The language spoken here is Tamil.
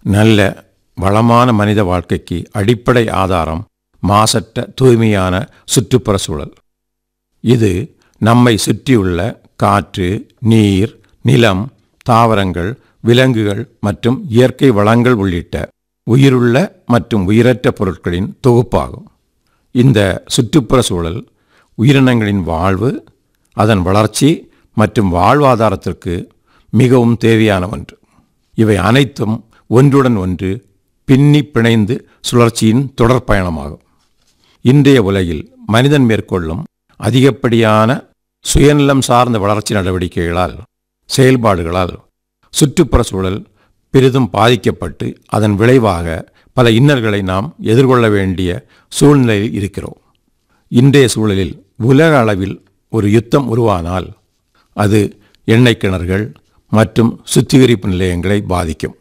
நல்ல வளமான மனித வாழ்க்கைக்கு அடிப்படை ஆதாரம் மாசற்ற தூய்மையான சுற்றுப்புற சூழல் இது நம்மை சுற்றியுள்ள காற்று நீர் நிலம் தாவரங்கள் விலங்குகள் மற்றும் இயற்கை வளங்கள் உள்ளிட்ட உயிருள்ள மற்றும் உயிரற்ற பொருட்களின் தொகுப்பாகும் இந்த சுற்றுப்புற சூழல் உயிரினங்களின் வாழ்வு அதன் வளர்ச்சி மற்றும் வாழ்வாதாரத்திற்கு மிகவும் தேவையான ஒன்று இவை அனைத்தும் ஒன்றுடன் ஒன்று பின்னி பிணைந்து சுழற்சியின் தொடர் பயணமாகும் இன்றைய உலகில் மனிதன் மேற்கொள்ளும் அதிகப்படியான சுயநலம் சார்ந்த வளர்ச்சி நடவடிக்கைகளால் செயல்பாடுகளால் சுற்றுப்புற சூழல் பெரிதும் பாதிக்கப்பட்டு அதன் விளைவாக பல இன்னல்களை நாம் எதிர்கொள்ள வேண்டிய சூழ்நிலையில் இருக்கிறோம் இன்றைய சூழலில் உலக அளவில் ஒரு யுத்தம் உருவானால் அது எண்ணெய் கிணறுகள் மற்றும் சுத்திகரிப்பு நிலையங்களை பாதிக்கும்